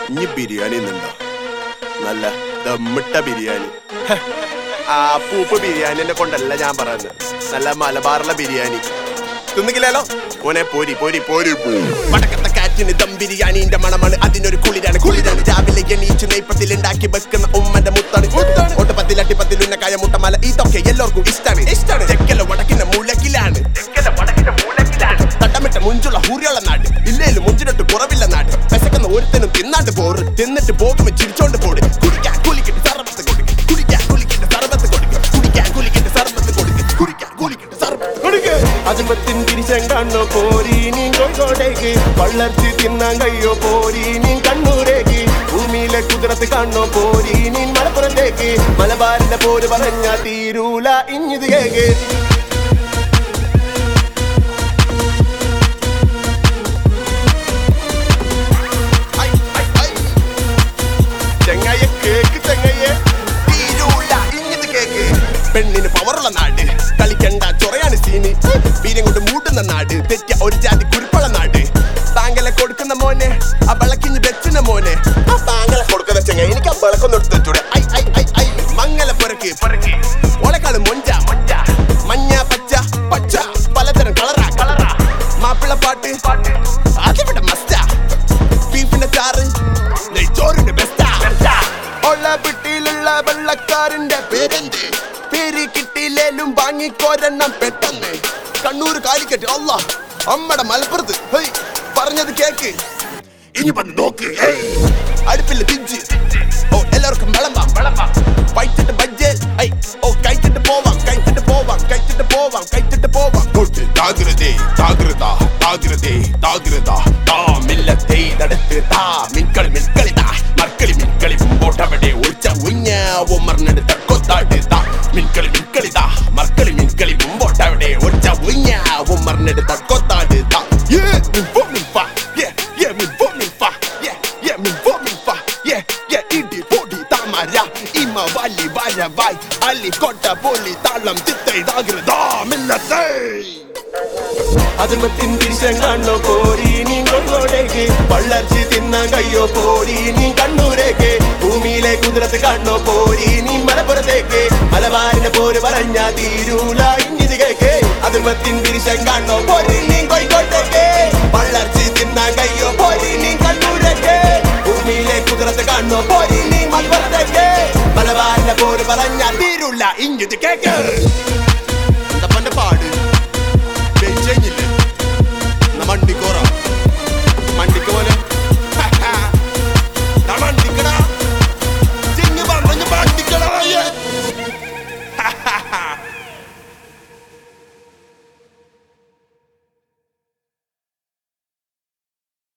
ഇനി ബിരിയാണി എന്നുണ്ടോ നല്ല ദമ്മിട്ട ബിരിയാണി ഹെ, ആ പൂപ്പ് ബിരിയാണിനെ കൊണ്ടല്ല ഞാൻ പറയുന്നത് നല്ല മലബാറിലെ ബിരിയാണി തിന്നിക്കില്ലല്ലോ മോനെ പോരി പോരി പോരി വടക്കത്തെ കാറ്റിന് ദം ബിരിയാണിന്റെ മണമാണ് അതിനൊരു കുളിരാണ് കുളിരാണ് രാവിലെ എണീച്ച് നെയ്പ്പത്തിൽ ഉണ്ടാക്കി വെക്കുന്ന ഉമ്മന്റെ മുത്താണ് ഒട്ടപ്പത്തിൽ അട്ടിപ്പത്തിൽ ഉന്നക്കായ മുട്ടമല ഇതൊക്കെ എല്ലാവർക്കും ഇഷ്ടാണ് ഇഷ്ടാണ് തെക്കല വടക്കിന്റെ മൂലക്കിലാണ് തെക്കല വടക്കിന്റെ മൂലക്കിലാണ് തട്ടമിട്ട മുഞ്ചുള്ള ഹൂരിയുള്ള നാട് ഇല്ലേലും മുഞ്ചിനൊട്ട് കുറവില്ല നാട് വിശക്കുന്ന ഒരുത്തനും തിന്നാണ്ട് പോറ് തിന്നിട്ട് പോകുമ്പോ ചിരിച്ചോണ്ട് പോട് കുടിക്കാൻ കുലിക്കിട്ട് സർബത്ത് കൊടുക്ക് കുടിക്കാൻ കുലിക്കിട്ട് സർബത്ത് കൊടുക്ക് കുടിക്കാൻ കുലിക്കിട്ട് സർബത്ത് കൊടുക്ക് കുടിക്കാൻ കുലിക്കിട്ട് സർബത്ത് കൊടുക്ക് അതുമത്തിൻ തിരിച്ചം കണ്ണോ പോരി നീ കോഴിക്കോടേക്ക് വളർത്തി തിന്നാൻ കയ്യോ പോരി നീ കണ്ണൂരേക്ക് ഭൂമിയിലെ കുതിരത്ത് കണ്ണോ പോരി നീ മലപ്പുറത്തേക്ക് മലബാറിന്റെ പോര് പറഞ്ഞ തീരൂല ഇഞ്ഞിത് കേക്ക് ഐ, ഐ, ഐ. ചെങ്ങായ കേക്ക് ചെങ്ങായെ തീരൂല ഇങ്ങത് കേക്ക് പെണ്ണിന് പവറുള്ള നാട് കളിക്കണ്ട ചൊറയാണ് സീന് വീരം കൊണ്ട് മൂട്ടുന്ന നാട് തെറ്റിയ ഒരു ജാതി കുരുപ്പുള്ള നാട് താങ്കളെ കൊടുക്കുന്ന മോനെ ആ വിളക്കിഞ്ഞ് വെച്ചുന്ന മോനെ ആ താങ്കളെ കൊടുക്കുന്ന ചെങ്ങ എനിക്ക് ആ വിളക്കൊന്നും എടുത്ത് വെച്ചൂടെ ഐ ഐ ഐ ഐ മങ്ങല പുറക്ക് പുറക്ക് ഓളക്കാള് മൊഞ്ച മൊഞ്ച മഞ്ഞ പച്ച പച്ച പലതരം കളറാ കളറാ മാപ്പിള പാട്ട് പാട്ട് അതിവിടെ മസ്റ്റാ ബീഫിന്റെ ചാറ് നെയ്ച്ചോറിന്റെ ബെസ്റ്റാ ഉള്ള പിട്ടിയിലുള്ള വെള്ളക്കാരന്റെ പേരെന്ത് പേര് കിട്ടിയില്ലേലും വാങ്ങിക്കോരെണ്ണം പെട്ടെന്ന് കണ്ണൂർ കാലിക്കറ്റ് അല്ല അമ്മടെ മലപ്പുറത്ത് ഹേയ് പറഞ്ഞത് കേക്ക് ഇനി വന്ന് നോക്ക് ഹേയ് അടുപ്പില്ല തിരിച്ച് ഓ എല്ലാവർക്കും വിളമ്പാം വിളമ്പാം വൈറ്റിട്ട് ബജ്ജ് ഐ ഓ കഴിച്ചിട്ട് പോവാം കഴിച്ചിട്ട് പോവാം കഴിച്ചിട്ട് പോവാം കഴിച്ചിട്ട് പോവാം തൊട്ട് ജാഗ്രതേ ജാഗ്രത ജാഗ്രതേ ജാഗ്രത താമില്ലത്തെ നടത്ത് താ മിൻകളി മിൻകളി താ മർക്കളി മിൻകളി മുമ്പോട്ടവിടെ ഒഴിച്ച ഉഞ്ഞ ഉമ്മറിനെടുത്ത കൊത്താട് താ മിൻകളി മിൻകളി താ മർക്കളി മിൻകളി മുമ്പോട്ടവിടെ ഒഴിച്ച ഉഞ്ഞ ഉമ്മറിനെടുത്ത കൊത്താട് താ Yeah, min fo min fa. Yeah, yeah, min fo min fa. Yeah, yeah, min fo min fa. Yeah, yeah, ഇടി പൊടി താമര ഇമ വലി വരവായി അലി കൊട്ട പൊലി താളം ചിത്തൈ താകൃതാമില്ലത്തേ അതുമത്തിൻ തിരിച്ചം കണ്ണോ പോരി നീ കൊണ്ടോടേക്ക് വളർച്ചി തിന്നാൻ കയ്യോ പോരി നീ കണ്ണൂരേക്ക് ഭൂമിയിലെ കുതിരത്ത് കണ്ണോ പോരി നീ മലപ്പുറത്തേക്ക് മലബാറിന്റെ പോര് പറഞ്ഞ തീരൂല ഇഞ്ഞിത് കേക്ക് അതുമത്തിൻ തിരിച്ചം കണ്ണോ പോരി നീ കോഴിക്കോട്ടേക്ക് വളർച്ചി തിന്നാൻ കയ്യോ പോരി നീ കണ്ണൂരേക്ക് ഭൂമിയിലെ കുതിരത്ത് കണ്ണോ പോരി നീ മലപ്പുറത്തേക്ക് മലബാറിന്റെ പോര് പറഞ്ഞ തീരൂല ഇഞ്ഞിത് കേക്ക്